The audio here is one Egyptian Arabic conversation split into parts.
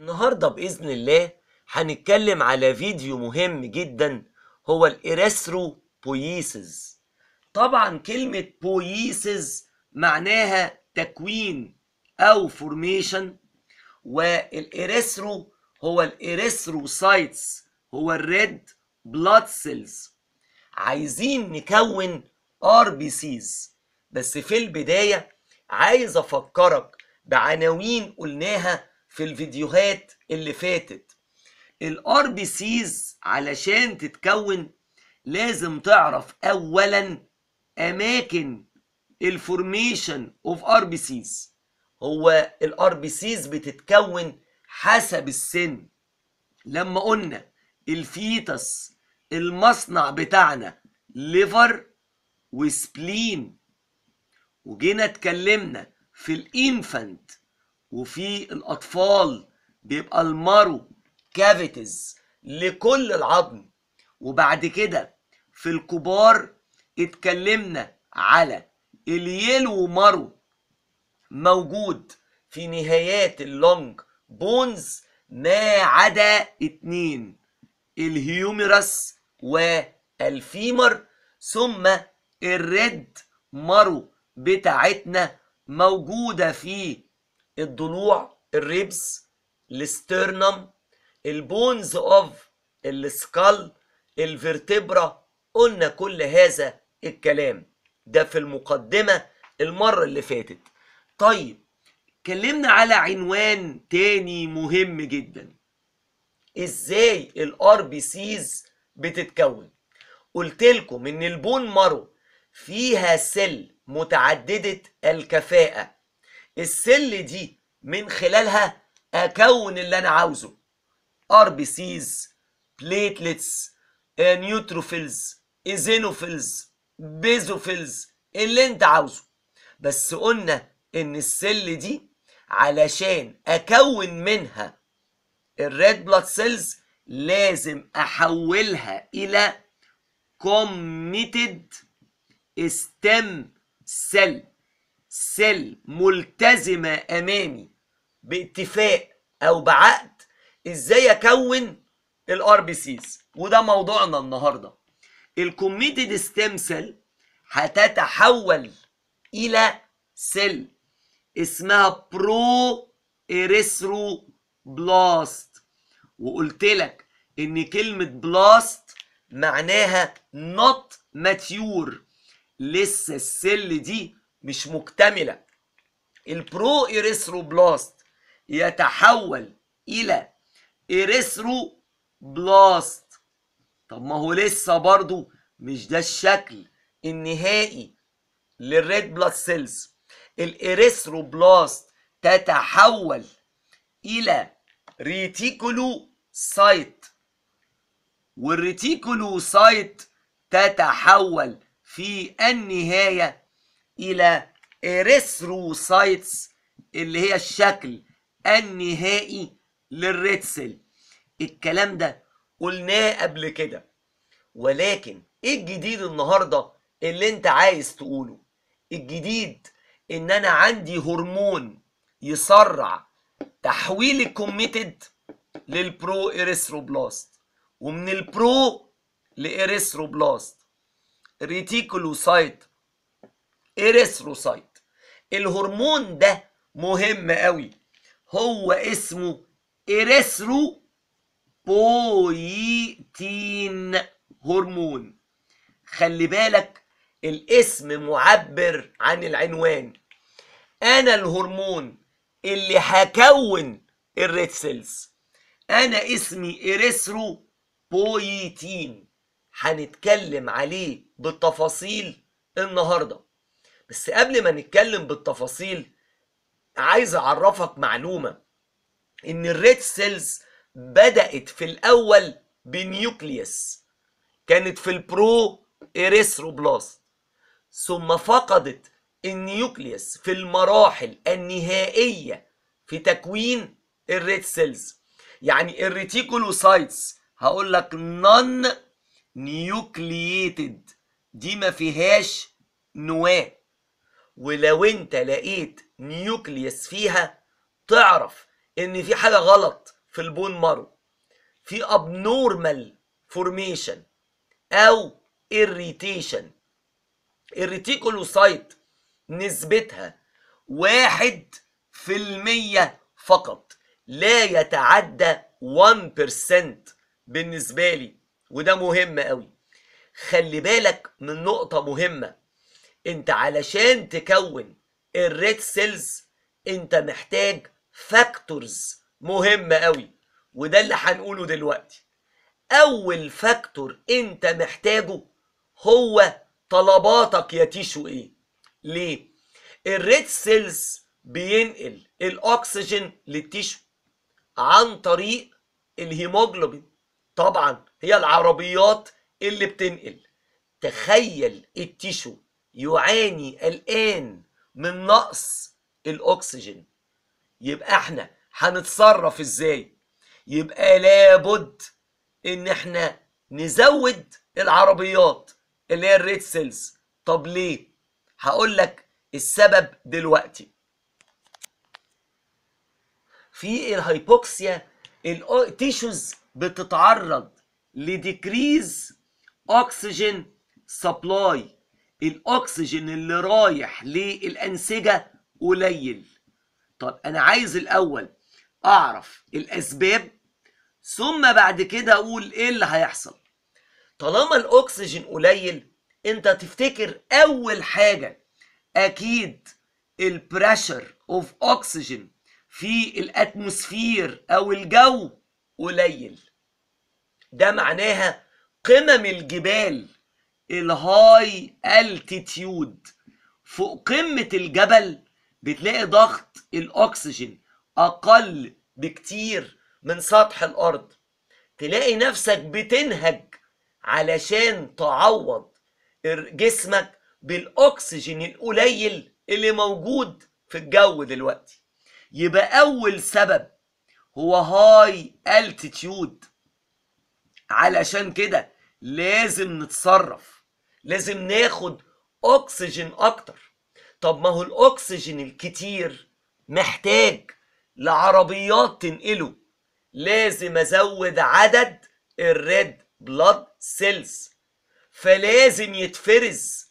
النهارده بإذن الله هنتكلم على فيديو مهم جدا هو الإريثروبويسيس طبعا كلمة بويسيس معناها تكوين أو فورميشن والإريثرو هو الإريثروسايتس هو الريد بلاد سيلز عايزين نكون ار بي سيز بس في البداية عايز أفكرك بعناوين قلناها في الفيديوهات اللي فاتت الار بي سيز علشان تتكون لازم تعرف اولا اماكن الفورميشن اوف ار بي سيز هو الار بي سيز بتتكون حسب السن لما قلنا الفيتس المصنع بتاعنا ليفر وسبلين وجينا اتكلمنا في الانفانت وفي الاطفال بيبقى المارو كافيتيز لكل العظم وبعد كده في الكبار اتكلمنا على اليلو مارو موجود في نهايات اللونج بونز ما عدا اتنين الهيوميرس والفيمر ثم الريد مارو بتاعتنا موجودة في الضلوع الريبس الاسترنم البونز اوف السكال الفرتبرا قلنا كل هذا الكلام ده في المقدمة المرة اللي فاتت طيب اتكلمنا على عنوان تاني مهم جدا ازاي الار بي سيز بتتكون قلت لكم ان البون مارو فيها سل متعددة الكفاءة السل دي من خلالها اكون اللي انا عاوزه ار بي سيز بليتلتس نيوتروفيلز ايزينوفيلز بيزوفيلز اللي انت عاوزه بس قلنا ان السل دي علشان اكون منها الريد بلاد سيلز لازم احولها الى كوميتد ستيم سيل سيل ملتزمة امامي باتفاق او بعقد ازاي اكون الار بي سيز وده موضوعنا النهارده الكوميتد ستيم سيل هتتحول الى سيل اسمها برو اريثرو بلاست وقلت لك ان كلمة بلاست معناها not mature لسه السل دي مش مكتملة البرو اريثرو بلاست يتحول الى اريثرو بلاست طب ما هو لسه برضو مش ده الشكل النهائي للريد بلاد سيلز الاريثروبلاست تتحول الى ريتيكولو سايت والريتيكولو سايت تتحول في النهاية إلى إريثروسايتس اللي هي الشكل النهائي للريد سيل الكلام ده قلناه قبل كده ولكن ايه الجديد النهارده اللي انت عايز تقوله الجديد ان انا عندي هرمون يسرع تحويل الكوميتد للبرو اريثروبلاست ومن البرو لاريثروبلاست ريتيكولوسايت اريثروسايت الهرمون ده مهم قوي هو اسمه اريثرو بويتين هرمون خلي بالك الاسم معبر عن العنوان انا الهرمون اللي هكون الريد سيلز انا اسمي اريثرو بويتين هنتكلم عليه بالتفاصيل النهارده بس قبل ما نتكلم بالتفاصيل عايز اعرفك معلومه ان الريد سيلز بدات في الاول بنيوكليوس كانت في البرو اريثروبلاست ثم فقدت النيوكليوس في المراحل النهائيه في تكوين الريد سيلز يعني الريتيكولوسايتس هقول لك نون نيوكلييتد دي ما فيهاش نواه ولو انت لقيت نيوكليوس فيها تعرف ان في حاجه غلط في البون مارو في abnormal formation او irritation الريتيكولوسايت نسبتها واحد في المية فقط لا يتعدى 1% بالنسبة لي وده مهم قوي خلي بالك من نقطة مهمة انت علشان تكون الريد سيلز انت محتاج فاكتورز مهمة قوي وده اللي هنقوله دلوقتي اول فاكتور انت محتاجه هو طلباتك يا تيشو ايه ليه الريد سيلز بينقل الاكسجين للتيشو عن طريق الهيموجلوبين طبعا هي العربيات اللي بتنقل تخيل التيشو يعاني الان من نقص الاكسجين يبقى احنا هنتصرف ازاي يبقى لابد ان احنا نزود العربيات اللي هي الريد سيلز طب ليه هقول لك السبب دلوقتي في الهايبوكسيا التيشوز بتتعرض لديكريز اكسجين سبلاي الاكسجين اللي رايح للانسجه قليل طب انا عايز الاول اعرف الاسباب ثم بعد كده اقول ايه اللي هيحصل طالما الاكسجين قليل انت تفتكر اول حاجه اكيد البريشر اوف اوكسجين في الاتموسفير او الجو قليل ده معناها قمم الجبال الهاي التيتيود فوق قمة الجبل بتلاقي ضغط الأكسجين أقل بكتير من سطح الأرض تلاقي نفسك بتنهج علشان تعوض جسمك بالأكسجين القليل اللي موجود في الجو دلوقتي يبقى أول سبب هو هاي التيتيود علشان كده لازم نتصرف لازم ناخد اكسجين اكتر طب ما هو الاكسجين الكتير محتاج لعربيات تنقله لازم ازود عدد الريد بلاد سيلز فلازم يتفرز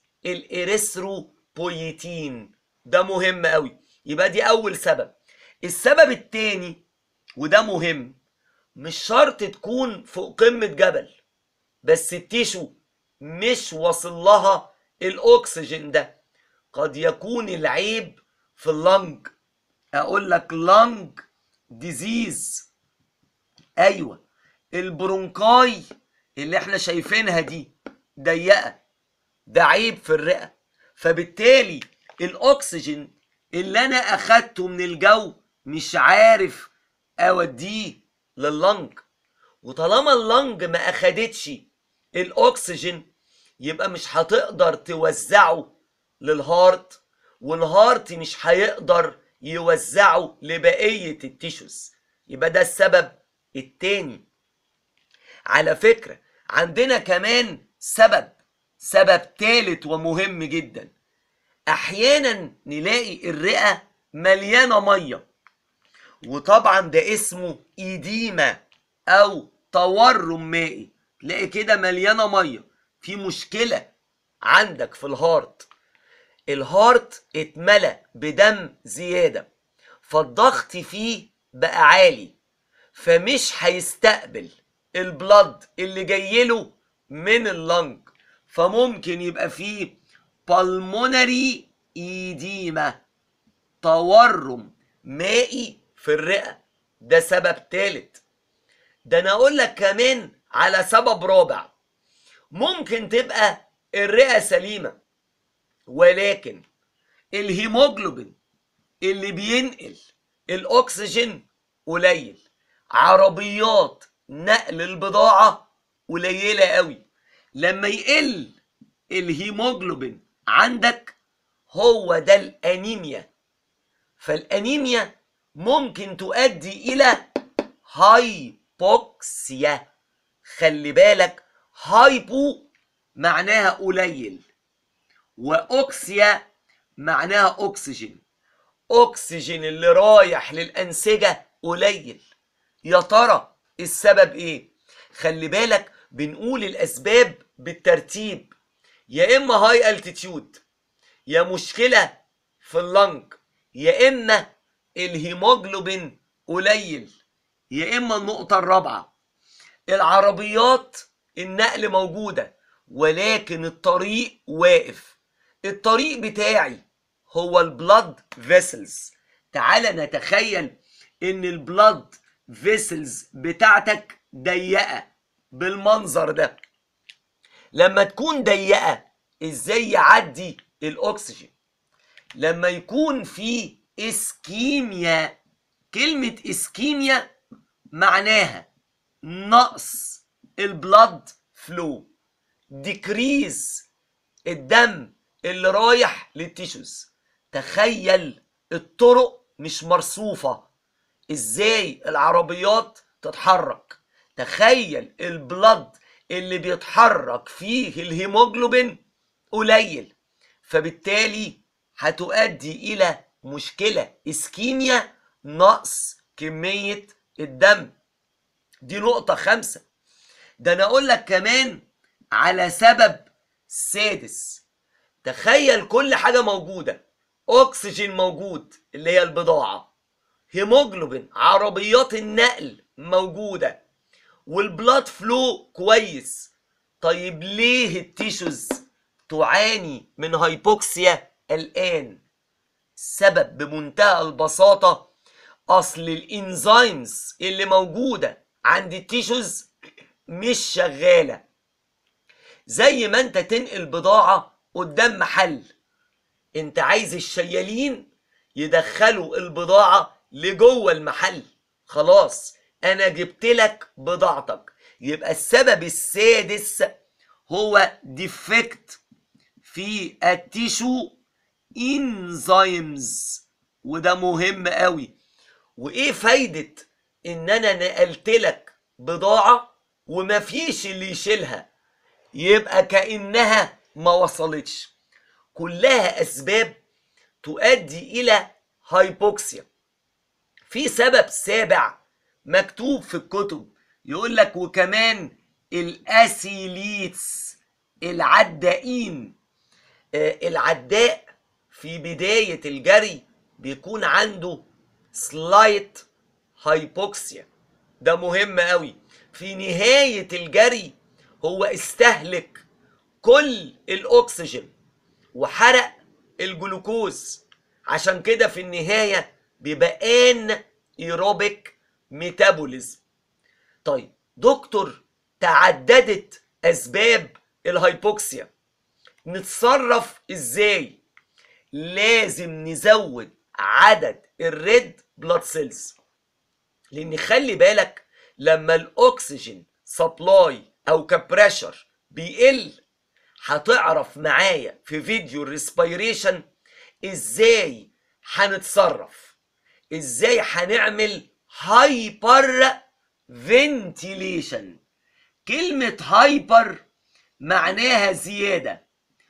الاريثروبويتين ده مهم قوي يبقى دي اول سبب السبب التاني وده مهم مش شرط تكون فوق قمة جبل بس التيشو مش واصل لها الاكسجين ده قد يكون العيب في اللنج اقول لك لنج ديزيز ايوه البرونكاي اللي احنا شايفينها دي ضيقه ده عيب في الرئه فبالتالي الاكسجين اللي انا اخدته من الجو مش عارف اوديه لللنج وطالما اللنج ما اخدتش الاكسجين يبقى مش هتقدر توزعه للهارت والهارت مش هيقدر يوزعه لبقية التيشوز يبقى ده السبب التاني على فكرة عندنا كمان سبب سبب تالت ومهم جدا احيانا نلاقي الرئة مليانة مية وطبعا ده اسمه ايديما او تورم مائي تلاقي كده مليانه ميه في مشكله عندك في الهارت الهارت اتملى بدم زياده فالضغط فيه بقى عالي فمش هيستقبل البلد اللي جايله من اللنج فممكن يبقى فيه بالمونري ايديما تورم مائي في الرئه ده سبب تالت ده انا اقول لك كمان على سبب رابع ممكن تبقى الرئه سليمه ولكن الهيموجلوبين اللي بينقل الاكسجين قليل عربيات نقل البضاعه قليله قوي لما يقل الهيموجلوبين عندك هو ده الانيميا فالانيميا ممكن تؤدي الى هايبوكسيا خلي بالك هايبو معناها قليل واوكسيا معناها اكسجين اكسجين اللي رايح للانسجه قليل يا ترى السبب ايه خلي بالك بنقول الاسباب بالترتيب يا اما هاي التيتيود يا مشكله في اللنج يا اما الهيموجلوبين قليل يا اما النقطه الرابعه العربيات النقل موجوده ولكن الطريق واقف الطريق بتاعي هو البلاد فيسلز تعال نتخيل ان البلاد فيسلز بتاعتك ضيقه بالمنظر ده لما تكون ضيقه ازاي يعدي الاكسجين لما يكون في اسكيميا كلمه اسكيميا معناها نقص البلاد فلو ديكريز الدم اللي رايح للتيشوز تخيل الطرق مش مرصوفة ازاي العربيات تتحرك تخيل البلد اللي بيتحرك فيه الهيموجلوبين قليل فبالتالي هتؤدي الى مشكلة اسكيميا نقص كمية الدم دي نقطة خمسة ده انا اقول لك كمان على سبب سادس تخيل كل حاجة موجودة أكسجين موجود اللي هي البضاعة هيموجلوبين عربيات النقل موجودة والبلاد فلو كويس طيب ليه التيشوز تعاني من هايبوكسيا الآن السبب بمنتهى البساطة أصل الإنزيمز اللي موجودة عند التيشوز مش شغالة زي ما انت تنقل بضاعة قدام محل انت عايز الشيالين يدخلوا البضاعة لجوه المحل خلاص انا جبت لك بضاعتك يبقى السبب السادس هو ديفكت في التيشو انزيمز وده مهم قوي وايه فايدة ان انا نقلت لك بضاعة ومفيش اللي يشيلها يبقى كأنها ما وصلتش كلها أسباب تؤدي إلى هايبوكسيا في سبب سابع مكتوب في الكتب يقول لك وكمان الأسيليتس العدائين آه، العداء في بداية الجري بيكون عنده سلايت هايبوكسيا ده مهم قوي في نهاية الجري هو استهلك كل الأكسجين وحرق الجلوكوز عشان كده في النهاية بيبقى ان ايروبيك ميتابوليزم طيب دكتور تعددت اسباب الهايبوكسيا نتصرف ازاي لازم نزود عدد الريد بلاد سيلز لان خلي بالك لما الاكسجين سبلاي او كبريشر بيقل هتعرف معايا في فيديو الريسبيريشن ازاي هنتصرف ازاي هنعمل هايبر فنتيليشن كلمة هايبر معناها زيادة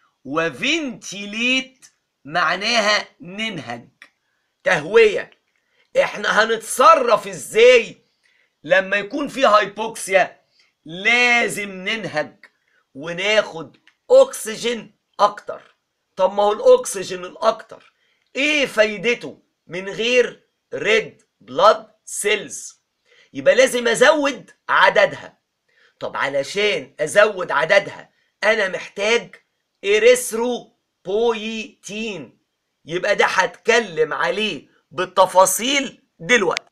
وفنتيليت معناها ننهج تهوية احنا هنتصرف ازاي لما يكون في هايبوكسيا لازم ننهج وناخد اكسجين اكتر طب ما هو الاكسجين الاكتر ايه فايدته من غير ريد بلاد سيلز يبقى لازم ازود عددها طب علشان ازود عددها انا محتاج اريثرو بويتين يبقى ده هتكلم عليه بالتفاصيل دلوقتي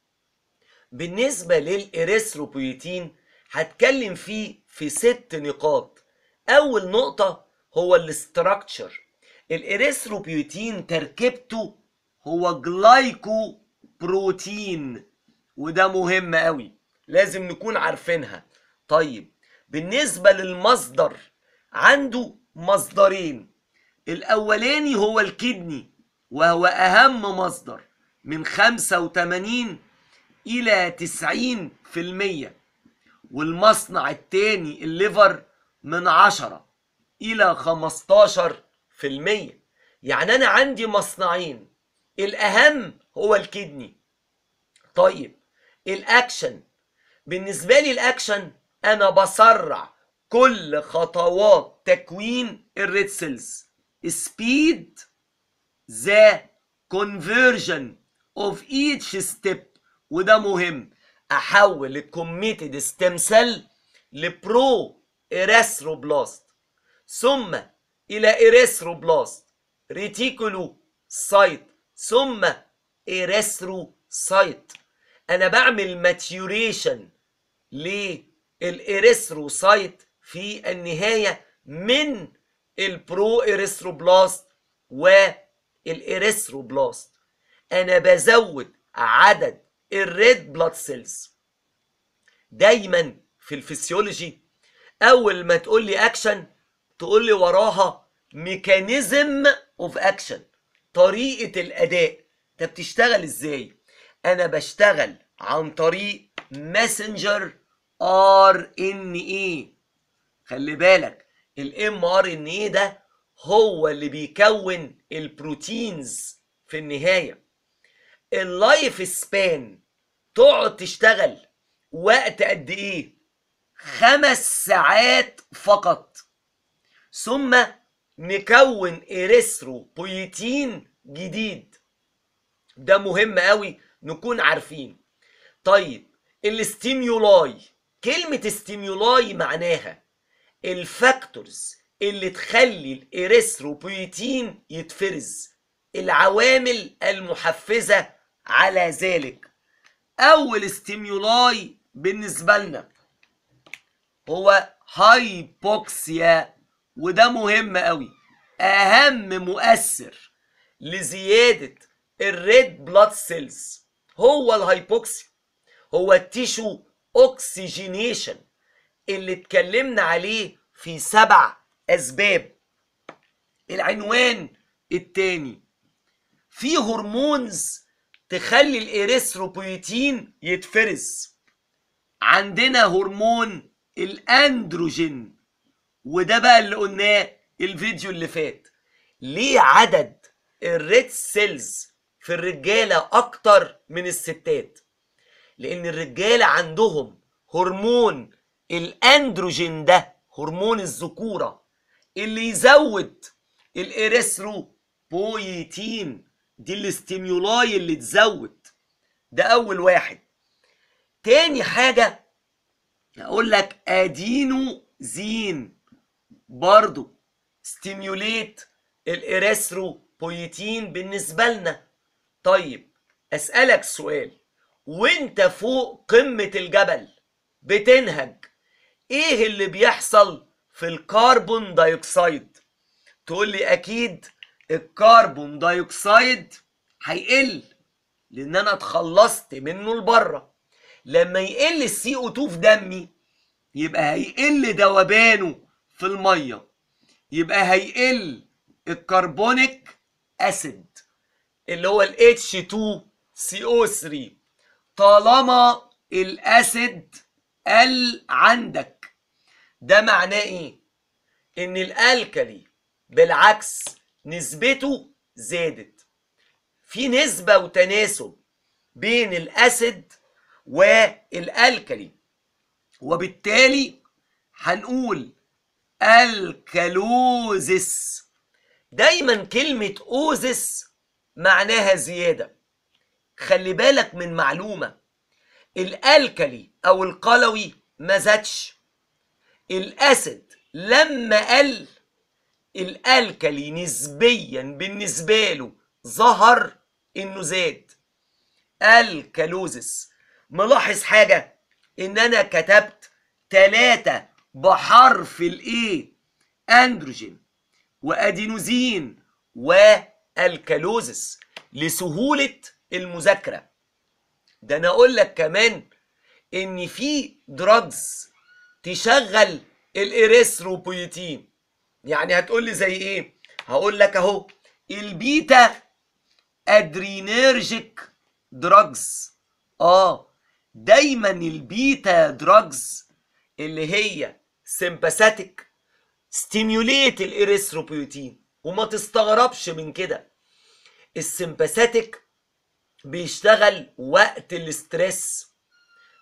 بالنسبة للإريثروبويتين هتكلم فيه في ست نقاط أول نقطة هو الاستراكشر الإريثروبيوتين تركيبته هو جلايكو بروتين وده مهم قوي لازم نكون عارفينها طيب بالنسبة للمصدر عنده مصدرين الأولاني هو الكدني وهو أهم مصدر من 85 إلى 90% والمصنع التاني الليفر من 10 إلى 15% يعني أنا عندي مصنعين الأهم هو الكدني طيب الاكشن بالنسبه لي الاكشن انا بسرع كل خطوات تكوين الريد سيلز speed the conversion of each step وده مهم احول الكوميتد ستيم سيل لبرو اريثروبلاست ثم الى اريثروبلاست ريتيكولو سايت ثم اريثروسايت انا بعمل ماتيوريشن للاريثروسايت في النهايه من البرو اريثروبلاست والاريثروبلاست انا بزود عدد الريد بلاد سيلز دايما في الفسيولوجي اول ما تقول لي اكشن تقول لي وراها ميكانيزم اوف اكشن طريقه الاداء انت بتشتغل ازاي انا بشتغل عن طريق ماسنجر ار ان اي خلي بالك الام ار ان اي ده هو اللي بيكون البروتينز في النهايه اللايف سبان تقعد تشتغل وقت قد ايه خمس ساعات فقط ثم نكون اريثرو بويتين جديد ده مهم قوي نكون عارفين طيب الاستيميولاي كلمة استيميولاي معناها الفاكتورز اللي تخلي الاريثروبويتين يتفرز العوامل المحفزة على ذلك اول استيميولاي بالنسبة لنا هو هايبوكسيا وده مهم قوي اهم مؤثر لزيادة الريد بلاد سيلز هو الهايبوكسيا هو التيشو اوكسجينيشن اللي اتكلمنا عليه في سبع اسباب العنوان التاني في هرمونز تخلي الاريثروبويتين يتفرز عندنا هرمون الاندروجين وده بقى اللي قلناه الفيديو اللي فات ليه عدد الريد سيلز في الرجاله اكتر من الستات لان الرجاله عندهم هرمون الاندروجين ده هرمون الذكوره اللي يزود الاريثرو بويتين دي الاستيميولاي اللي تزود ده اول واحد تاني حاجه اقول لك ادينو زين برضو ستيميوليت الاريثرو بويتين بالنسبه لنا طيب اسالك سؤال وانت فوق قمه الجبل بتنهج ايه اللي بيحصل في الكربون دايوكسيد تقول لي اكيد الكربون دايوكسيد هيقل لان انا اتخلصت منه لبره لما يقل السي او 2 في دمي يبقى هيقل ذوبانه في الميه يبقى هيقل الكربونيك اسيد اللي هو ال H2CO3 طالما الاسيد قل عندك ده معناه ايه ان الالكلي بالعكس نسبته زادت في نسبة وتناسب بين الاسيد والالكلي وبالتالي هنقول الكالوزس دايما كلمة اوزس معناها زيادة خلي بالك من معلومة الالكلي او القلوي ما زادش الاسيد لما قل الالكلي نسبيا بالنسبة له ظهر انه زاد الكالوزس ملاحظ حاجة ان انا كتبت تلاتة بحرف الايه اندروجين وادينوزين والكالوزس لسهولة المذاكرة ده انا اقول لك كمان ان في دراجز تشغل الاريثروبويتين يعني هتقول لي زي ايه هقول لك اهو البيتا ادرينيرجيك دراجز اه دايما البيتا دراجز اللي هي سمباثيك ستيميوليت الاريثروبويتين وما تستغربش من كده السمباثيك بيشتغل وقت الاسترس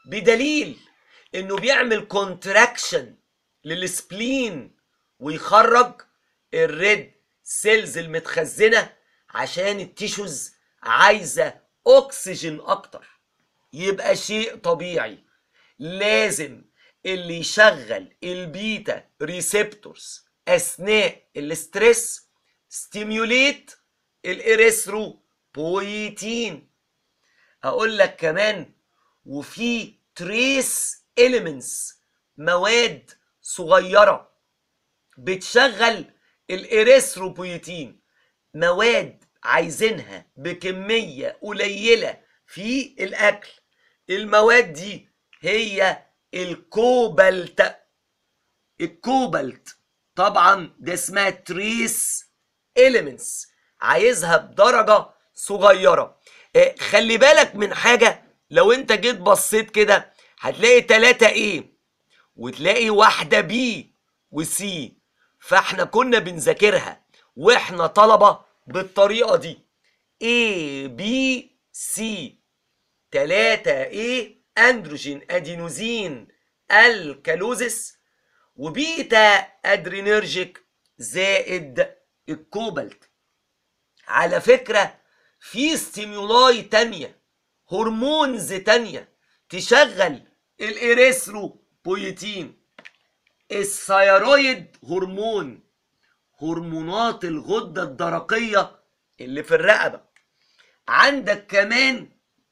بدليل انه بيعمل كونتراكشن للسبلين ويخرج الريد سيلز المتخزنه عشان التيشوز عايزه اكسجين اكتر يبقى شيء طبيعي لازم اللي يشغل البيتا ريسبتورز اثناء الاسترس ستيميوليت الاريثرو بويتين اقول لك كمان وفي تريس اليمنتس مواد صغيره بتشغل الاريثروبويتين مواد عايزينها بكميه قليله في الاكل المواد دي هي الكوبالت الكوبالت طبعا ده اسمها تريس اليمنتس عايزها بدرجه صغيره آه، خلي بالك من حاجه لو انت جيت بصيت كده هتلاقي 3 ايه وتلاقي واحده بي وسي فاحنا كنا بنذاكرها واحنا طلبه بالطريقه دي A B C 3 A اندروجين ادينوزين الكالوزيس وبيتا ادرينرجيك زائد الكوبالت على فكرة في ستيمولاي تانية هرمونز تانية تشغل الإريثرو بويتين الثيرويد هرمون هرمونات الغدة الدرقية اللي في الرقبة عندك كمان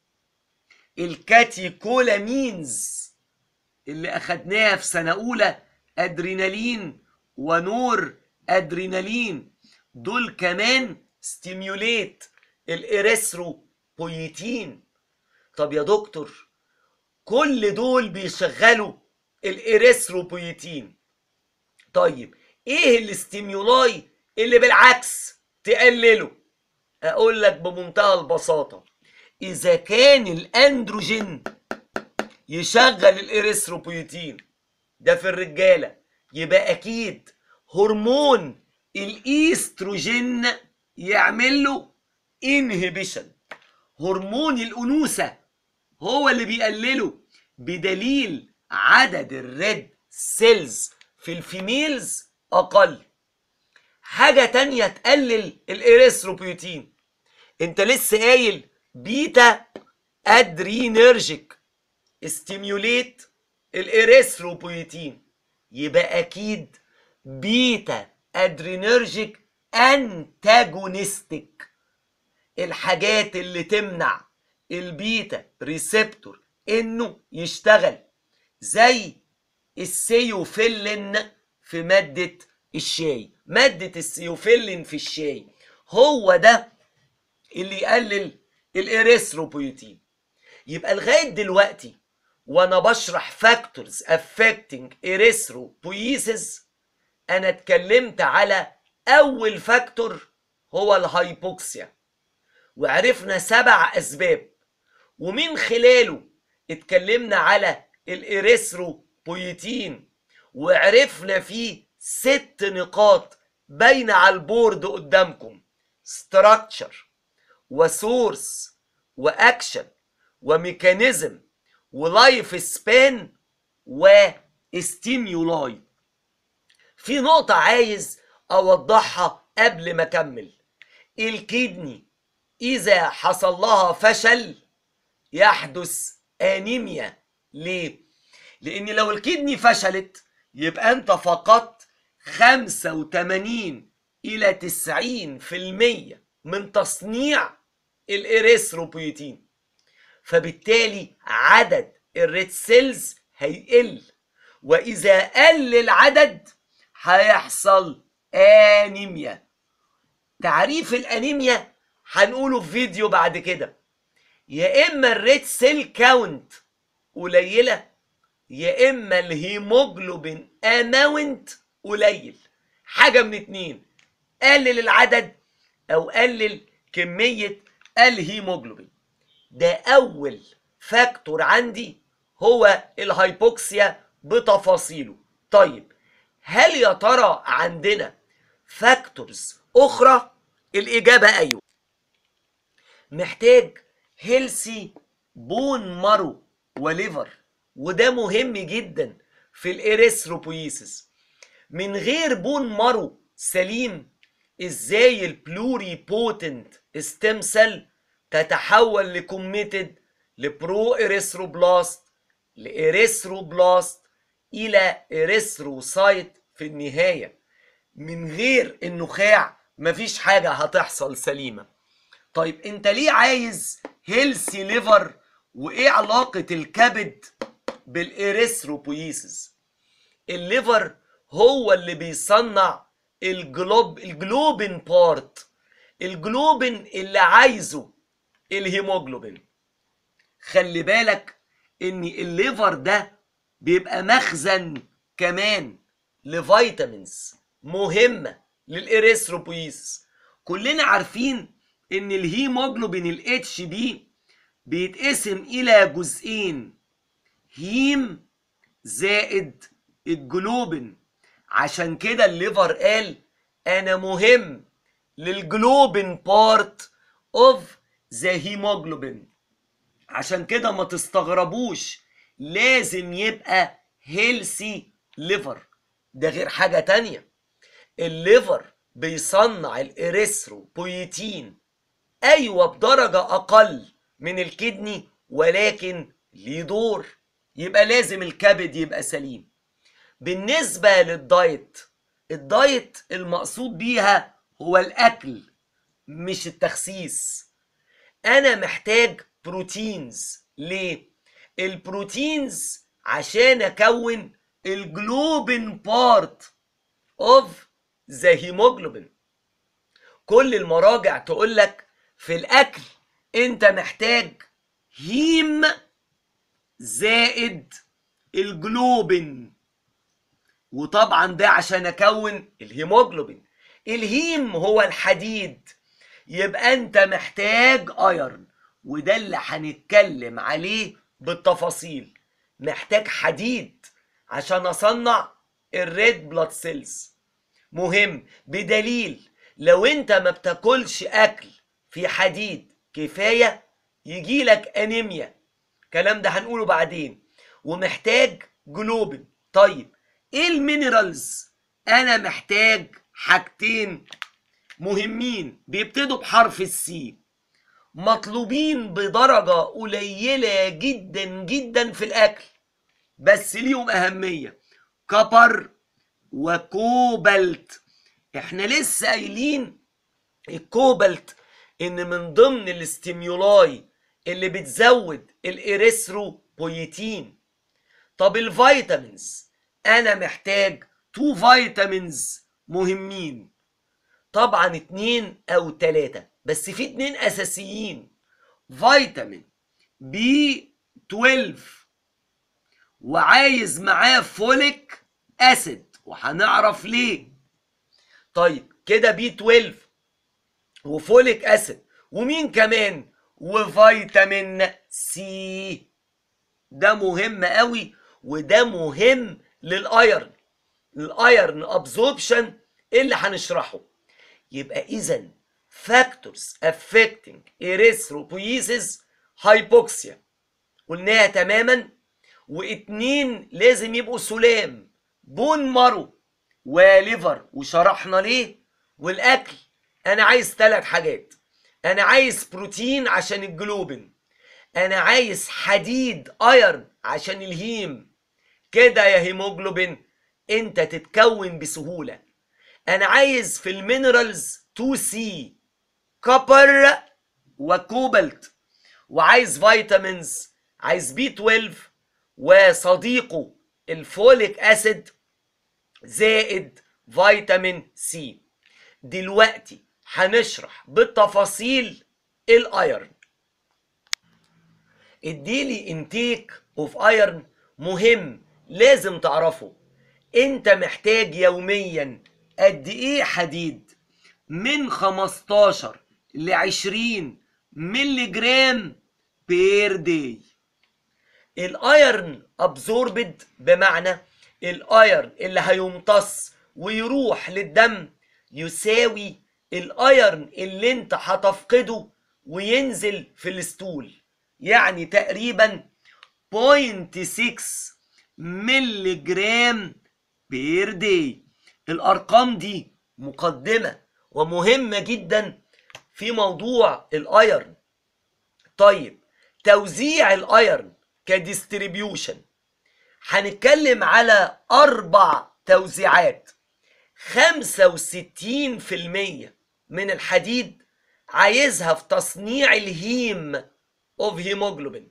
الكاتيكولامينز اللي أخدناها في سنة أولى أدرينالين ونور أدرينالين دول كمان ستيميوليت الإريثرو بويتين طب يا دكتور كل دول بيشغلوا الإريثروبويتين طيب ايه الاستيمولاي اللي بالعكس تقلله اقول لك بمنتهى البساطة اذا كان الاندروجين يشغل الاريثروبويتين ده في الرجالة يبقى اكيد هرمون الايستروجين يعمل له انهبيشن هرمون الانوثة هو اللي بيقلله بدليل عدد الريد سيلز في الفيميلز اقل حاجة تانية تقلل الاريثروبيوتين انت لسه قايل بيتا ادرينرجيك استيميوليت الاريثروبيوتين يبقى اكيد بيتا ادرينرجيك انتاجونستيك الحاجات اللي تمنع البيتا ريسبتور انه يشتغل زي السيوفيلين في مادة الشاي مادة السيوفيلين في الشاي هو ده اللي يقلل الاريثروبويتين يبقى لغاية دلوقتي وانا بشرح فاكتورز affecting erythropoiesis انا اتكلمت على اول فاكتور هو الهايبوكسيا وعرفنا سبع اسباب ومن خلاله اتكلمنا على الاريثروبويتين وعرفنا فيه ست نقاط باينه على البورد قدامكم structure وسورس واكشن وميكانيزم ولايف سبان وستيميولاي في نقطة عايز أوضحها قبل ما أكمل الكدني إذا حصل لها فشل يحدث أنيميا ليه؟ لأن لو الكدني فشلت يبقى أنت فقدت 85 إلى 90% من تصنيع الإريثروبويتين فبالتالي عدد الريد سيلز هيقل وإذا قل العدد هيحصل أنيميا تعريف الأنيميا هنقوله في فيديو بعد كده يا إما الريد سيل كاونت قليلة يا إما الهيموجلوبين أماونت قليل حاجة من اتنين قلل العدد أو قلل كمية الهيموجلوبين ده أول فاكتور عندي هو الهايبوكسيا بتفاصيله طيب هل يا ترى عندنا فاكتورز أخرى الإجابة أيوه محتاج هيلسي بون مارو وليفر وده مهم جدا في الاريثروبويسيس من غير بون مارو سليم ازاي البلوري بوتنت ستيم سيل تتحول لكوميتد لبرو اريثروبلاست لاريثروبلاست الى اريثروسايت في النهايه من غير النخاع مفيش حاجه هتحصل سليمه طيب انت ليه عايز هيلسي ليفر وايه علاقه الكبد بالاريثروبويسيس الليفر هو اللي بيصنع الجلوب الجلوبين بارت الجلوبين اللي عايزه الهيموجلوبين خلي بالك ان الليفر ده بيبقى مخزن كمان لفيتامينز مهمة للإريثروبويس كلنا عارفين ان الهيموجلوبين الاتش بي بيتقسم الى جزئين هيم زائد الجلوبين عشان كده الليفر قال انا مهم للجلوبين بارت اوف ذا هيموجلوبين عشان كده ما تستغربوش لازم يبقى هيلسي ليفر ده غير حاجة تانية الليفر بيصنع الاريثرو بويتين ايوه بدرجة اقل من الكدني ولكن ليه دور يبقى لازم الكبد يبقى سليم بالنسبة للدايت الدايت المقصود بيها هو الاكل مش التخسيس انا محتاج بروتينز ليه البروتينز عشان اكون الجلوبين بارت اوف ذا هيموجلوبين كل المراجع تقول لك في الاكل انت محتاج هيم زائد الجلوبين وطبعا ده عشان اكون الهيموجلوبين الهيم هو الحديد يبقى انت محتاج ايرن وده اللي هنتكلم عليه بالتفاصيل محتاج حديد عشان اصنع الريد بلاد سيلز مهم بدليل لو انت ما بتاكلش اكل في حديد كفايه يجيلك انيميا الكلام ده هنقوله بعدين ومحتاج جلوبين طيب ايه المينرالز انا محتاج حاجتين مهمين بيبتدوا بحرف السي مطلوبين بدرجة قليلة جدا جدا في الأكل بس ليهم أهمية كبر وكوبلت احنا لسه قايلين الكوبلت ان من ضمن الاستيميولاي اللي بتزود الاريثروبويتين طب الفيتامينز انا محتاج تو فيتامينز مهمين طبعا اتنين او تلاتة بس في اتنين اساسيين فيتامين بي 12 وعايز معاه فوليك اسيد وهنعرف ليه طيب كده بي 12 وفوليك اسيد ومين كمان وفيتامين سي ده مهم قوي وده مهم للايرن الايرن ابزوربشن اللي هنشرحه يبقى اذا فاكتورز affecting erythropoiesis hypoxia قلناها تماما واتنين لازم يبقوا سلام بون مارو وليفر وشرحنا ليه والاكل انا عايز ثلاث حاجات انا عايز بروتين عشان الجلوبين انا عايز حديد ايرن عشان الهيم كده يا هيموجلوبين انت تتكون بسهوله انا عايز في المينرالز 2 سي كوبر وكوبلت وعايز فيتامينز عايز بي 12 وصديقه الفوليك اسيد زائد فيتامين سي دلوقتي هنشرح بالتفاصيل الايرن الديلي انتيك اوف ايرن مهم لازم تعرفه انت محتاج يوميا قد ايه حديد من 15 ل 20 ملي جرام بير داي الايرن ابزوربد بمعنى الايرن اللي هيمتص ويروح للدم يساوي الايرن اللي انت هتفقده وينزل في الستول يعني تقريبا 0.6 ملي جرام بير داي الارقام دي مقدمه ومهمه جدا في موضوع الايرن طيب توزيع الايرن كديستريبيوشن هنتكلم على اربع توزيعات 65% من الحديد عايزها في تصنيع الهيم اوف هيموجلوبين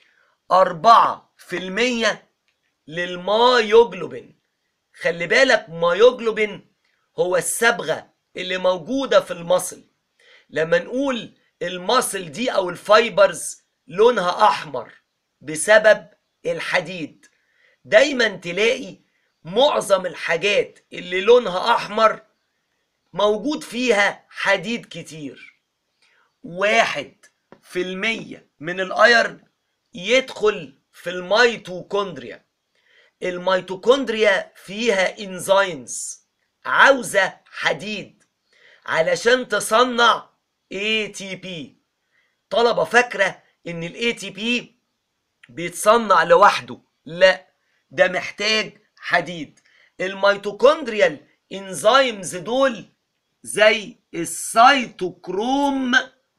4% للمايوجلوبين خلي بالك مايوجلوبين هو الصبغة اللي موجودة في المصل لما نقول المصل دي او الفايبرز لونها احمر بسبب الحديد دايما تلاقي معظم الحاجات اللي لونها احمر موجود فيها حديد كتير واحد في المية من الايرن يدخل في الميتوكوندريا الميتوكوندريا فيها انزيمز عاوزة حديد علشان تصنع ATP طلبة فاكرة ان ال ATP بيتصنع لوحده لا ده محتاج حديد الميتوكوندريال انزيمز دول زي السيتوكروم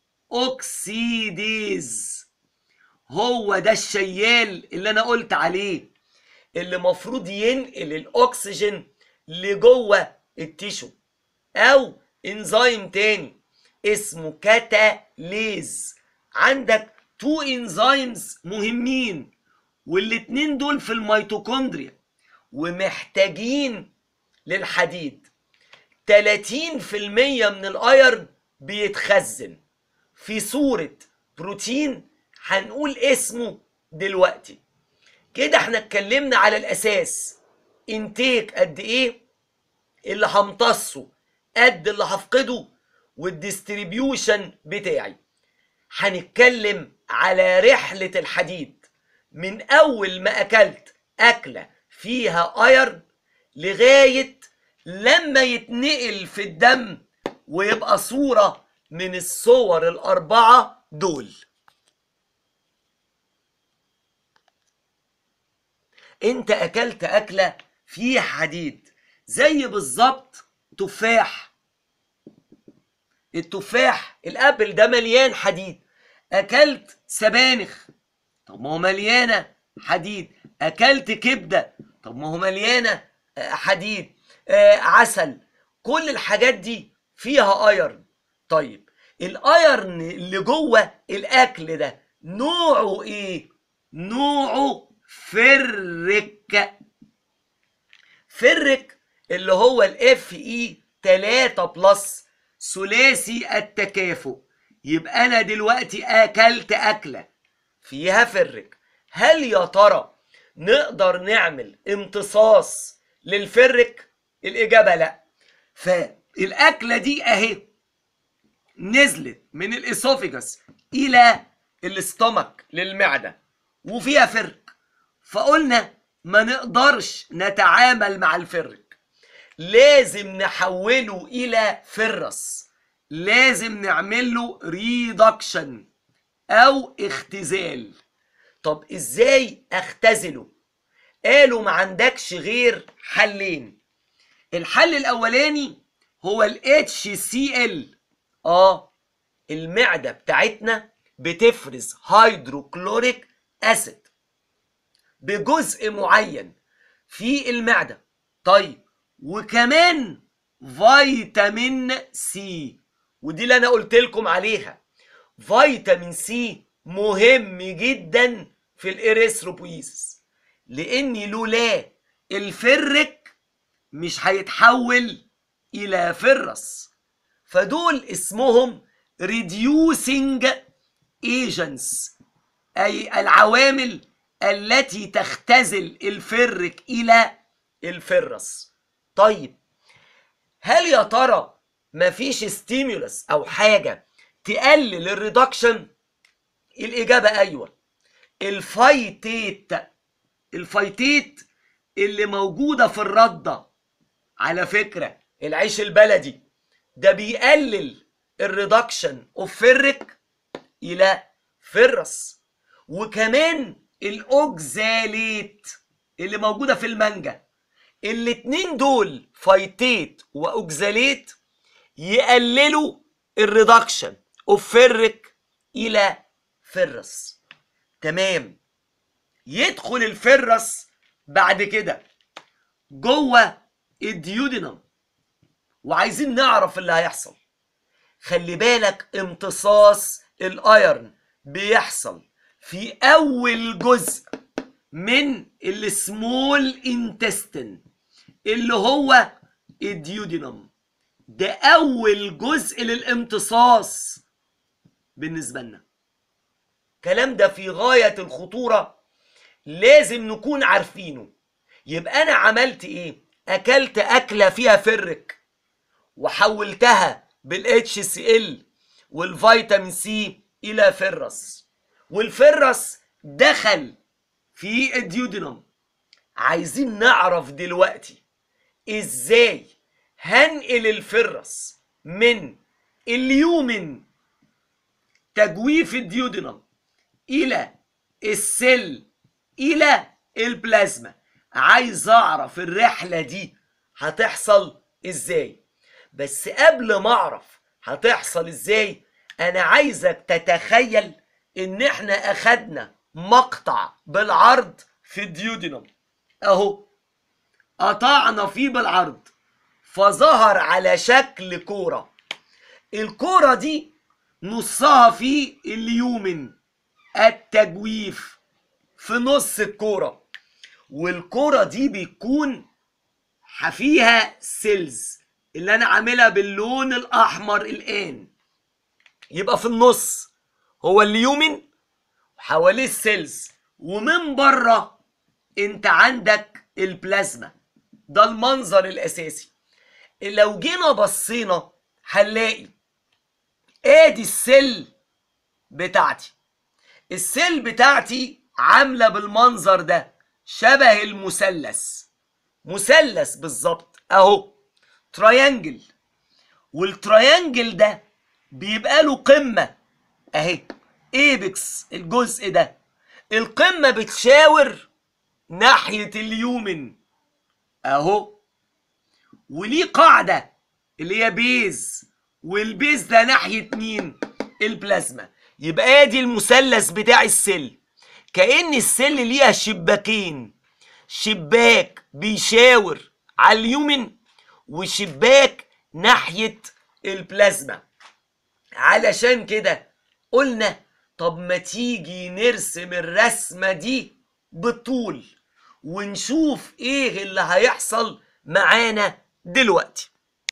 اوكسيديز هو ده الشيال اللي انا قلت عليه اللي مفروض ينقل الاكسجين لجوه التيشو او انزيم تاني اسمه كاتاليز عندك تو انزيمز مهمين والاتنين دول في الميتوكوندريا ومحتاجين للحديد 30% من الايرن بيتخزن في صورة بروتين هنقول اسمه دلوقتي كده احنا اتكلمنا على الاساس انتيك قد ايه اللي همتصه قد اللي هفقده والديستريبيوشن بتاعي هنتكلم على رحلة الحديد من أول ما أكلت أكلة فيها ايرن لغاية لما يتنقل في الدم ويبقى صورة من الصور الأربعة دول انت اكلت اكلة فيها حديد زي بالظبط تفاح التفاح الابل ده مليان حديد اكلت سبانخ طب ما هو مليانه حديد اكلت كبده طب ما هو مليانه آه، حديد آه، عسل كل الحاجات دي فيها ايرن طيب الايرن اللي جوه الاكل ده نوعه ايه نوعه فرك فرك اللي هو الاف اي 3 بلس ثلاثي التكافؤ يبقى انا دلوقتي اكلت اكله فيها فرك هل يا ترى نقدر نعمل امتصاص للفرك الاجابه لا فالاكله دي اهي نزلت من الاسوفيجاس الى الاستومك للمعده وفيها فرك فقلنا ما نقدرش نتعامل مع الفرك لازم نحوله الى فرس لازم نعمل له ريدكشن او اختزال طب ازاي اختزله قالوا ما عندكش غير حلين الحل الاولاني هو ال HCl اه المعده بتاعتنا بتفرز هيدروكلوريك اسيد بجزء معين في المعده طيب وكمان فيتامين سي ودي اللي انا قلت لكم عليها فيتامين سي مهم جدا في الاريثروبويسس لان لولا الفرك مش هيتحول الى فرس فدول اسمهم reducing agents اي العوامل التي تختزل الفرك الى الفرس طيب هل يا ترى مفيش ستيمولس او حاجه تقلل الريدكشن الاجابه ايوه الفايتيت الفايتيت اللي موجوده في الرده على فكره العيش البلدي ده بيقلل الريدكشن اوف فرك الى فرس وكمان الاوكزاليت اللي موجوده في المانجا الاتنين دول فايتيت واوكزاليت يقللوا الريدكشن اوف فيرك الى فرس تمام يدخل الفرس بعد كده جوه الديودينم وعايزين نعرف اللي هيحصل خلي بالك امتصاص الايرن بيحصل في اول جزء من السمول انتستين اللي هو الديودينم ده اول جزء للامتصاص بالنسبه لنا الكلام ده في غايه الخطوره لازم نكون عارفينه يبقى انا عملت ايه اكلت اكله فيها فرك وحولتها بالاتش سي ال والفيتامين سي الى فرس والفرس دخل في الديودينم عايزين نعرف دلوقتي ازاي هنقل الفرس من اليومن تجويف الديودينم الى السل الى البلازما عايز اعرف الرحله دي هتحصل ازاي بس قبل ما اعرف هتحصل ازاي انا عايزك تتخيل ان احنا اخدنا مقطع بالعرض في الديودينم اهو قطعنا فيه بالعرض فظهر على شكل كوره الكوره دي نصها في اليومن التجويف في نص الكوره والكوره دي بيكون فيها سيلز اللي انا عاملها باللون الاحمر الان يبقى في النص هو اليومن حواليه السيلز ومن بره انت عندك البلازما ده المنظر الاساسي لو جينا بصينا هنلاقي ادي السيل بتاعتي السيل بتاعتي عامله بالمنظر ده شبه المثلث مثلث بالظبط اهو تريانجل والتريانجل ده بيبقى له قمه اهي ايبكس الجزء ده القمه بتشاور ناحيه اليومن اهو وليه قاعده اللي هي بيز والبيز ده ناحيه مين البلازما يبقى ادي المثلث بتاع السل كأن السل ليها شباكين شباك بيشاور على اليومن وشباك ناحية البلازما علشان كده قلنا طب ما تيجي نرسم الرسمة دي بالطول ونشوف ايه اللي هيحصل معانا دلوقتي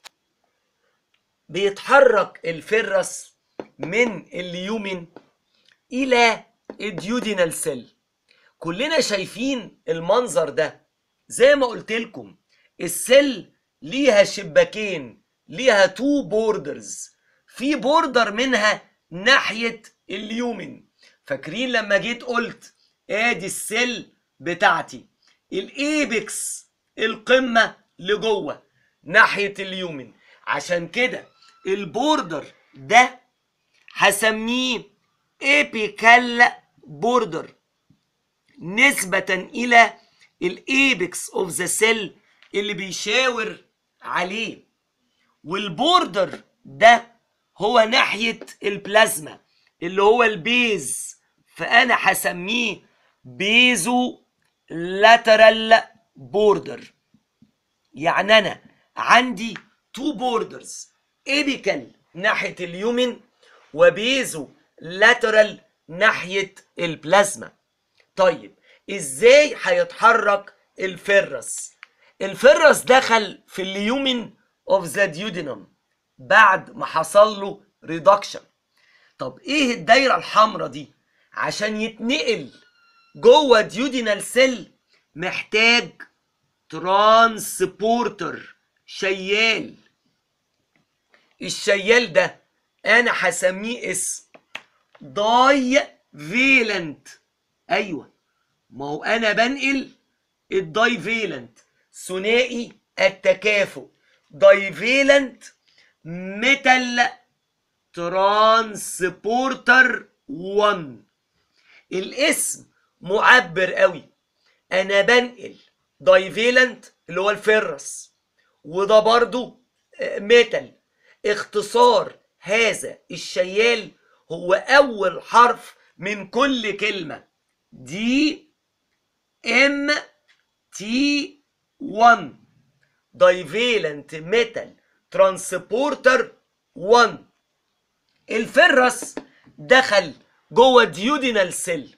بيتحرك الفرس من اليومن الى الديودينال سيل كلنا شايفين المنظر ده زي ما قلت لكم السيل ليها شباكين ليها تو بوردرز في بوردر منها ناحية اليومن فاكرين لما جيت قلت ادي السيل بتاعتي الايبكس القمة لجوه ناحية اليومن عشان كده البوردر ده هسميه ايبيكال بوردر نسبة إلى الايبكس اوف ذا سيل اللي بيشاور عليه والبوردر ده هو ناحية البلازما اللي هو البيز فأنا هسميه بيزو لاترال بوردر يعني أنا عندي تو بوردرز ايبيكال ناحية اليومن وبيزو لاترال ناحية البلازما طيب ازاي هيتحرك الفرس الفرس دخل في اليومن اوف ذا ديودينم بعد ما حصل له ريدكشن طب ايه الدايره الحمراء دي عشان يتنقل جوه ديودينال سيل محتاج ترانسبورتر شيال الشيال ده انا هسميه اسم داي فيلنت ايوه ما هو انا بنقل الداي فيلنت ثنائي التكافؤ داي فيلنت ميتال ترانسبورتر 1 الاسم معبر قوي انا بنقل دايفيلنت اللي هو الفرس وده برضو آه، ميتال اختصار هذا الشيال هو اول حرف من كل كلمة دي ام تي 1 دايفيلنت ميتال ترانسبورتر 1 الفرس دخل جوه ديودينال سيل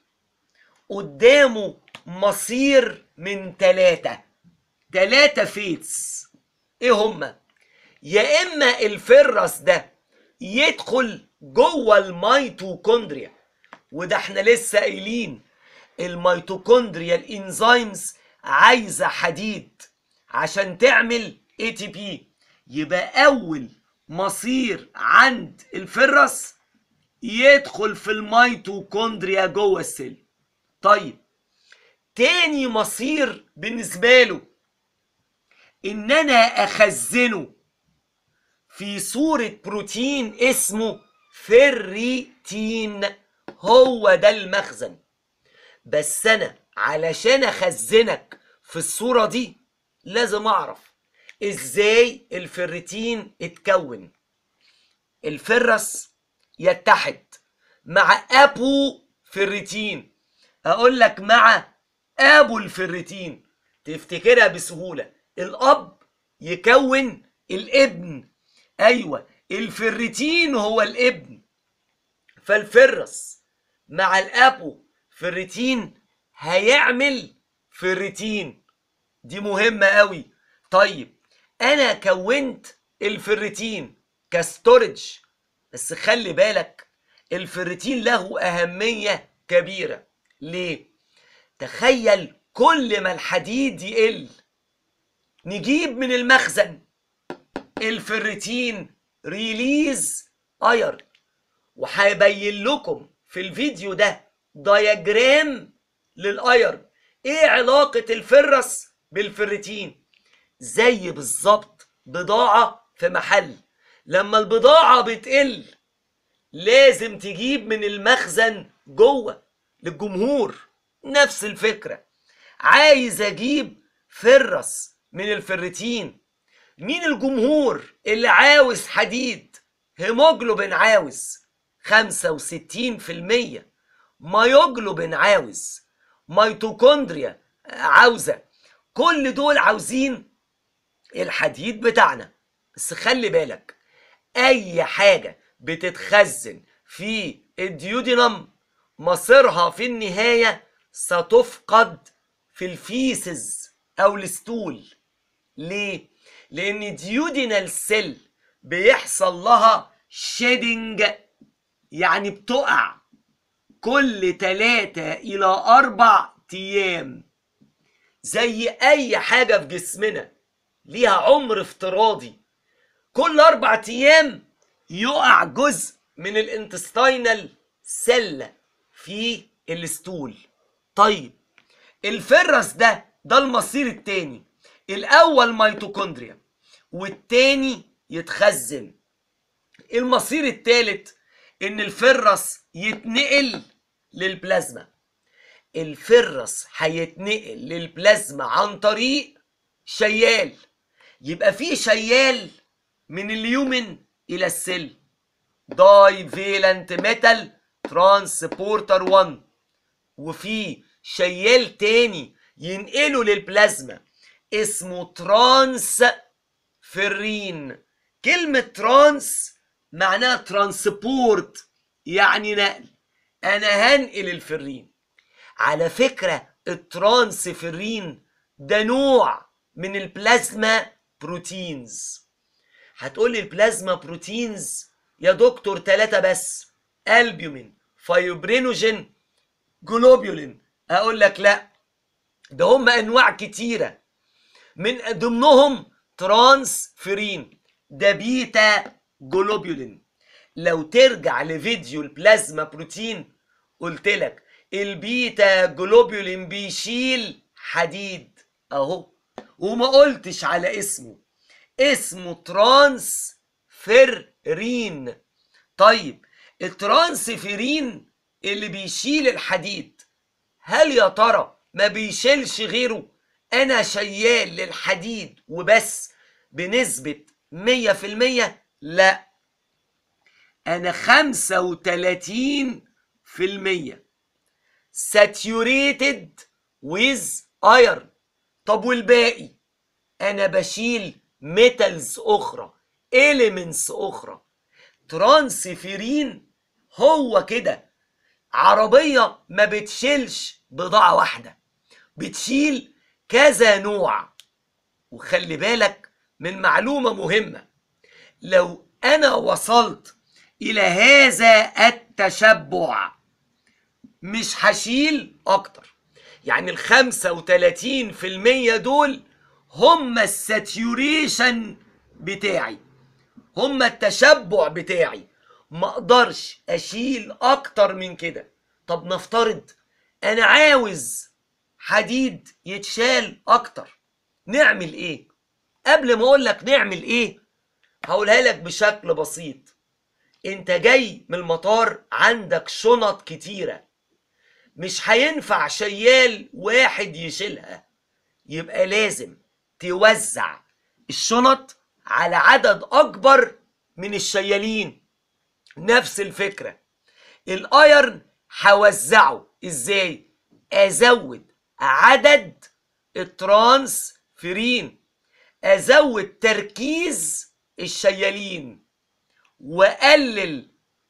قدامه مصير من ثلاثة ثلاثة فيتس ايه هما يا اما الفرس ده يدخل جوه الميتوكوندريا وده احنا لسه قايلين الميتوكوندريا الانزيمز عايزه حديد عشان تعمل اي تي بي يبقى اول مصير عند الفرس يدخل في الميتوكوندريا جوه السيل طيب تاني مصير بالنسبه له ان انا اخزنه في صورة بروتين اسمه فريتين هو ده المخزن بس انا علشان اخزنك في الصورة دي لازم اعرف ازاي الفريتين اتكون الفرس يتحد مع ابو فريتين اقول لك مع ابو الفريتين تفتكرها بسهولة الاب يكون الابن ايوه الفريتين هو الابن فالفرس مع الابو فريتين هيعمل فريتين دي مهمة قوي طيب انا كونت الفريتين كستورج بس خلي بالك الفريتين له اهمية كبيرة ليه تخيل كل ما الحديد يقل نجيب من المخزن الفريتين ريليز اير وهيبين لكم في الفيديو ده دياجرام للاير ايه علاقة الفرس بالفريتين زي بالظبط بضاعة في محل لما البضاعة بتقل لازم تجيب من المخزن جوه للجمهور نفس الفكرة عايز اجيب فرس من الفريتين مين الجمهور اللي عاوز حديد هيموجلوبين عاوز 65% مايوجلوبين عاوز ميتوكوندريا عاوزة كل دول عاوزين الحديد بتاعنا بس خلي بالك اي حاجة بتتخزن في الديودينم مصيرها في النهاية ستفقد في الفيسز او الستول ليه لان ديودينال سيل بيحصل لها شيدنج يعني بتقع كل تلاتة إلى أربع أيام زي أي حاجة في جسمنا ليها عمر افتراضي كل أربع أيام يقع جزء من الانتستينال سيل في الستول طيب الفرس ده ده المصير التاني الأول ميتوكوندريا والتاني يتخزن المصير التالت ان الفرس يتنقل للبلازما الفرس هيتنقل للبلازما عن طريق شيال يبقى في شيال من اليومن الى السيل داي فيلنت ميتال ترانسبورتر 1 وفي شيال تاني ينقله للبلازما اسمه ترانس فرين كلمة ترانس معناها ترانسبورت يعني نقل انا هنقل الفرين على فكرة الترانسفيرين ده نوع من البلازما بروتينز هتقولي البلازما بروتينز يا دكتور ثلاثة بس البيومين فايبرينوجين جلوبيولين اقول لك لا ده هم انواع كتيرة من ضمنهم ترانسفيرين ده بيتا جلوبيولين لو ترجع لفيديو البلازما بروتين قلت لك البيتا جلوبيولين بيشيل حديد اهو وما قلتش على اسمه اسمه ترانسفيرين طيب الترانسفيرين اللي بيشيل الحديد هل يا ترى ما بيشيلش غيره انا شيال للحديد وبس بنسبة مية في المية لا انا خمسة وتلاتين في المية saturated with iron طب والباقي انا بشيل ميتالز اخرى elements اخرى ترانسفيرين هو كده عربية ما بتشيلش بضاعة واحدة بتشيل كذا نوع وخلي بالك من معلومة مهمة لو أنا وصلت إلى هذا التشبع مش هشيل أكتر يعني الخمسة وتلاتين في المية دول هم الساتيوريشن بتاعي هم التشبع بتاعي ما اقدرش اشيل اكتر من كده طب نفترض انا عاوز حديد يتشال اكتر نعمل ايه قبل ما اقول لك نعمل ايه هقولها لك بشكل بسيط انت جاي من المطار عندك شنط كتيرة مش هينفع شيال واحد يشيلها يبقى لازم توزع الشنط على عدد اكبر من الشيالين نفس الفكرة الايرن هوزعه ازاي ازود عدد الترانسفيرين ازود تركيز الشيالين واقلل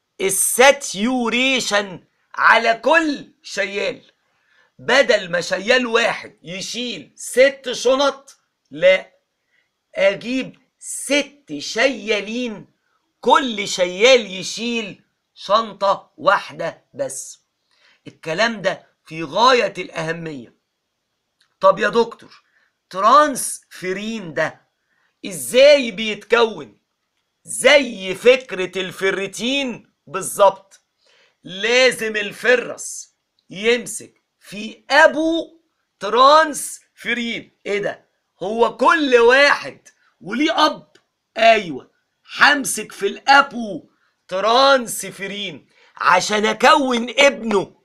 الساتيوريشن على كل شيال بدل ما شيال واحد يشيل ست شنط لا اجيب ست شيالين كل شيال يشيل شنطة واحدة بس الكلام ده في غاية الأهمية طب يا دكتور ترانسفيرين ده ازاي بيتكون زي فكرة الفرتين بالظبط لازم الفرس يمسك في ابو ترانسفيرين ايه ده هو كل واحد وليه اب ايوه همسك في الابو ترانسفيرين عشان اكون ابنه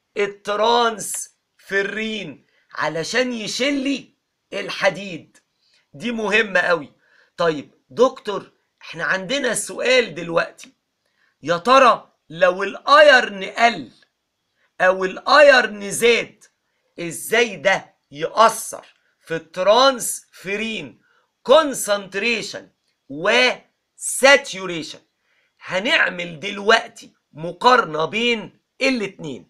الترانسفيرين علشان يشيل لي الحديد دي مهمة قوي طيب دكتور احنا عندنا سؤال دلوقتي يا ترى لو الايرن قل او الايرن زاد ازاي ده يأثر في الترانسفيرين كونسنتريشن وساتيوريشن هنعمل دلوقتي مقارنة بين الاتنين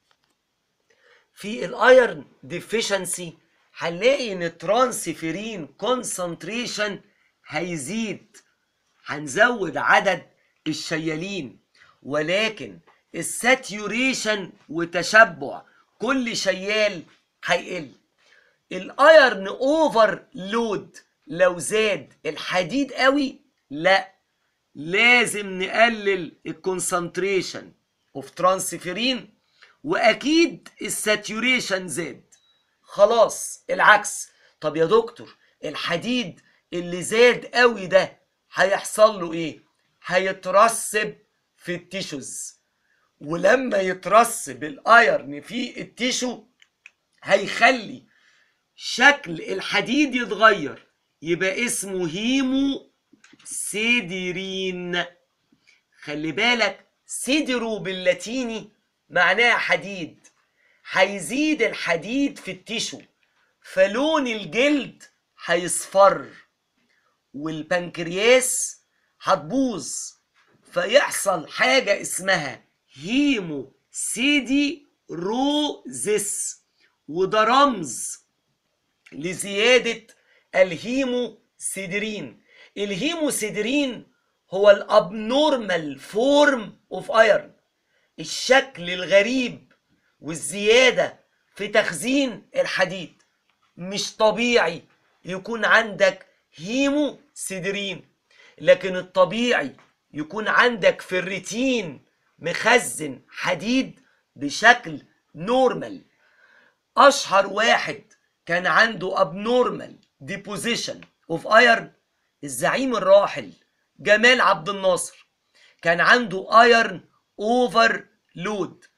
في الايرن ديفيشنسي هنلاقي ان الترانسفيرين كونسنتريشن هيزيد هنزود عدد الشيالين ولكن الساتيوريشن وتشبع كل شيال هيقل الايرن اوفر لود لو زاد الحديد قوي لا لازم نقلل الكونسنتريشن اوف ترانسفيرين واكيد الساتيوريشن زاد خلاص العكس طب يا دكتور الحديد اللي زاد قوي ده هيحصل له ايه هيترسب في التيشوز ولما يترسب الايرن في التيشو هيخلي شكل الحديد يتغير يبقى اسمه هيمو سيدرين خلي بالك سيدرو باللاتيني معناها حديد هيزيد الحديد في التيشو فلون الجلد هيصفر والبنكرياس هتبوظ فيحصل حاجة اسمها هيمو سيدي روزيس وده رمز لزيادة الهيموسيدرين الهيموسيدرين هو الابنورمال فورم اوف ايرن الشكل الغريب والزيادة في تخزين الحديد مش طبيعي يكون عندك هيموسيدرين لكن الطبيعي يكون عندك فريتين مخزن حديد بشكل نورمال اشهر واحد كان عنده ابنورمال ديبوزيشن اوف ايرن الزعيم الراحل جمال عبد الناصر كان عنده ايرن اوفر لود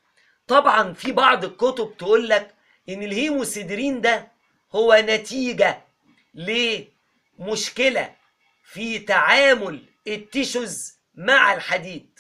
طبعا في بعض الكتب تقول لك ان الهيموسيدرين ده هو نتيجة لمشكلة في تعامل التيشوز مع الحديد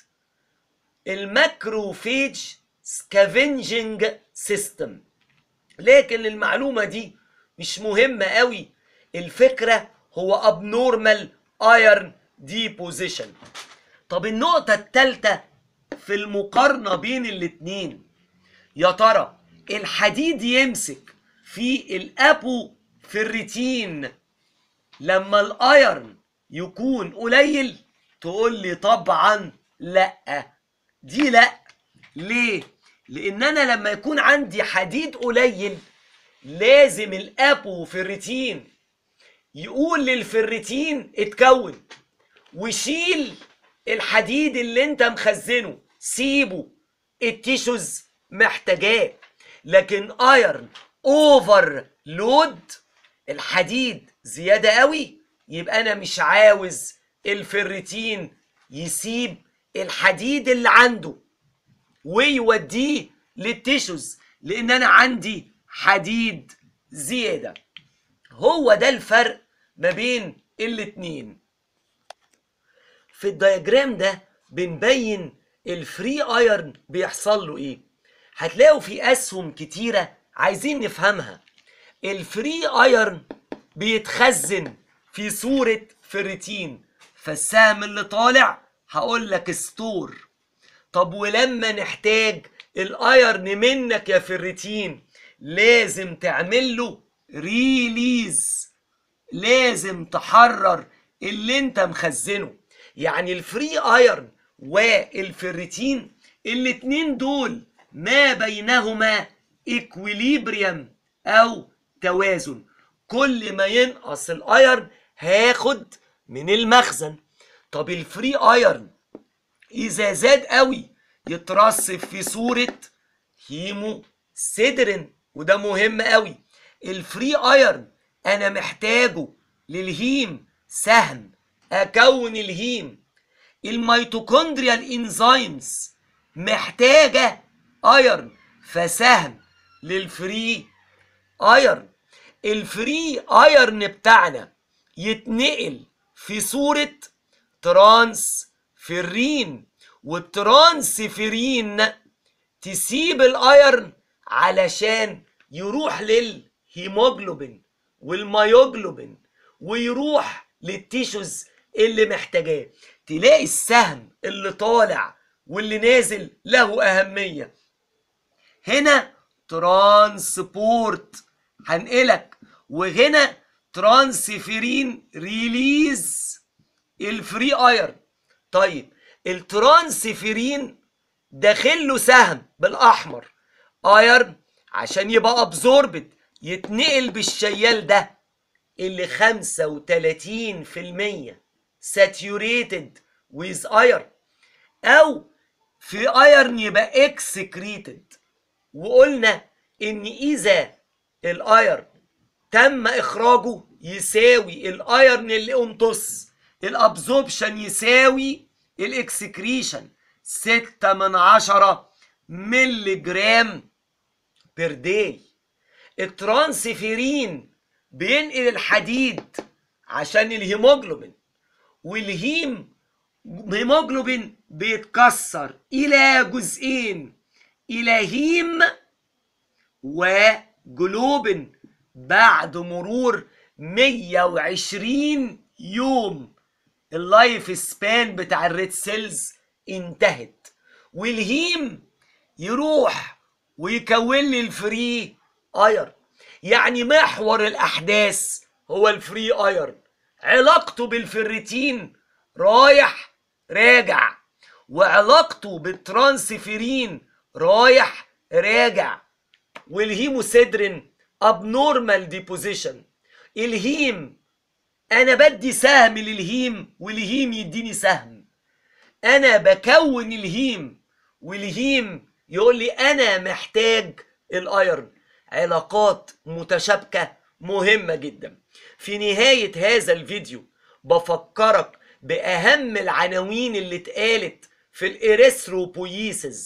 الماكروفيج سكافنجنج سيستم لكن المعلومة دي مش مهمة قوي الفكرة هو abnormal iron deposition طب النقطة التالتة في المقارنة بين الاتنين يا ترى الحديد يمسك في الابو فيريتين لما الايرن يكون قليل تقول لي طبعا لا دي لا ليه لان انا لما يكون عندي حديد قليل لازم الابو فيريتين يقول للفيريتين اتكون وشيل الحديد اللي انت مخزنه سيبه التيشوز محتاجاه لكن ايرن اوفر لود الحديد زياده قوي يبقى انا مش عاوز الفيريتين يسيب الحديد اللي عنده ويوديه للتيشوز لان انا عندي حديد زياده هو ده الفرق ما بين الاتنين في الدياجرام ده بنبين الفري ايرن بيحصل له ايه هتلاقوا في اسهم كتيره عايزين نفهمها الفري ايرن بيتخزن في صوره فريتين فالسهم اللي طالع هقول لك ستور طب ولما نحتاج الايرن منك يا فريتين لازم تعمل له ريليز لازم تحرر اللي انت مخزنه يعني الفري ايرن والفريتين الاتنين دول ما بينهما اكويليبريم او توازن كل ما ينقص الايرن هاخد من المخزن طب الفري ايرن اذا زاد قوي يترسب في صورة هيمو سيدرين وده مهم قوي الفري ايرن انا محتاجه للهيم سهم اكون الهيم الميتوكوندريال انزيمز محتاجه ايرن فسهم للفري ايرن الفري ايرن بتاعنا يتنقل في صورة ترانس فرين والترانس فرين تسيب الايرن علشان يروح للهيموجلوبين والميوجلوبين ويروح للتيشوز اللي محتاجاه تلاقي السهم اللي طالع واللي نازل له أهمية هنا ترانسبورت هنقلك وهنا ترانسفيرين ريليز الفري ايرن طيب الترانسفيرين داخل له سهم بالاحمر ايرن عشان يبقى ابزوربد يتنقل بالشيال ده اللي 35% saturated with iron او في ايرن يبقى اكسكريتد وقلنا ان اذا الايرن تم اخراجه يساوي الايرن اللي امتص الابزوربشن يساوي الاكسكريشن ستة من عشرة ملي جرام بير داي الترانسفيرين بينقل الحديد عشان الهيموجلوبين والهيم هيموجلوبين بيتكسر الى جزئين الى هيم وجلوبين بعد مرور 120 يوم اللايف سبان بتاع الريد سيلز انتهت والهيم يروح ويكون لي الفري ايرن يعني محور الاحداث هو الفري ايرن علاقته بالفريتين رايح راجع وعلاقته بالترانسفيرين رايح راجع والهيموسيدرين ابنورمال ديبوزيشن الهيم انا بدي سهم للهيم والهيم يديني سهم انا بكون الهيم والهيم يقول لي انا محتاج الايرن علاقات متشابكه مهمه جدا في نهايه هذا الفيديو بفكرك باهم العناوين اللي اتقالت في الاريثروبويسز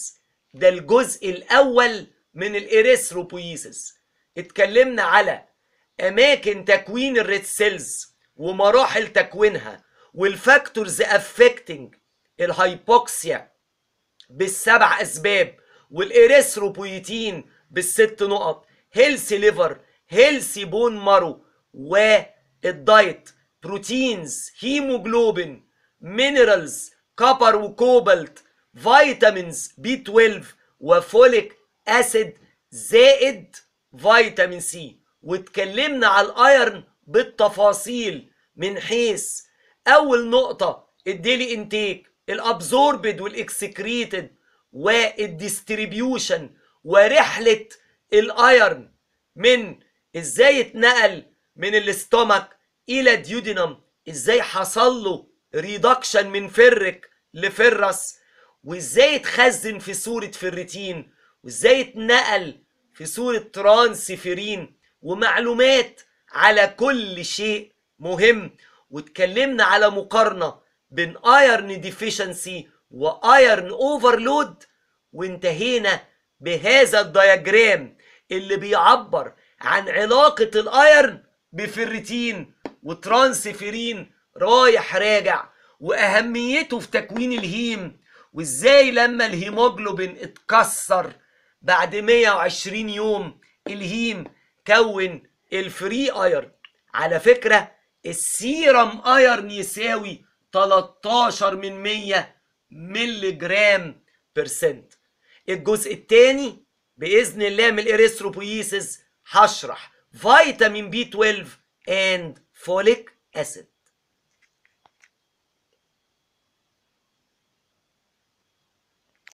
ده الجزء الاول من الاريثروبويسيس اتكلمنا على اماكن تكوين الريد سيلز ومراحل تكوينها والفاكتورز افكتنج الهايبوكسيا بالسبع اسباب والاريثروبويتين بالست نقط هيلثي ليفر هيلثي بون مارو والدايت بروتينز هيموجلوبين مينرالز كوبر وكوبالت فيتامينز بي 12 وفوليك اسيد زائد فيتامين سي واتكلمنا على الايرن بالتفاصيل من حيث اول نقطه الديلي انتيك الابزوربد والاكسكريتد والديستريبيوشن ورحله الايرن من ازاي اتنقل من الاستومك الى ديودينم ازاي حصل له ريدكشن من فرك لفرس وازاي اتخزن في صورة فريتين وازاي اتنقل في صورة ترانسفيرين ومعلومات على كل شيء مهم واتكلمنا على مقارنة بين ايرن ديفيشنسي وايرن اوفرلود وانتهينا بهذا الدياجرام اللي بيعبر عن علاقة الايرن بفريتين وترانسفيرين رايح راجع واهميته في تكوين الهيم وازاي لما الهيموجلوبين اتكسر بعد 120 يوم الهيم كون الفري ايرن على فكرة السيرم ايرن يساوي 13 من 100 ملي جرام برسنت الجزء الثاني باذن الله من الاريثروبويسيس هشرح فيتامين بي 12 اند فوليك اسيد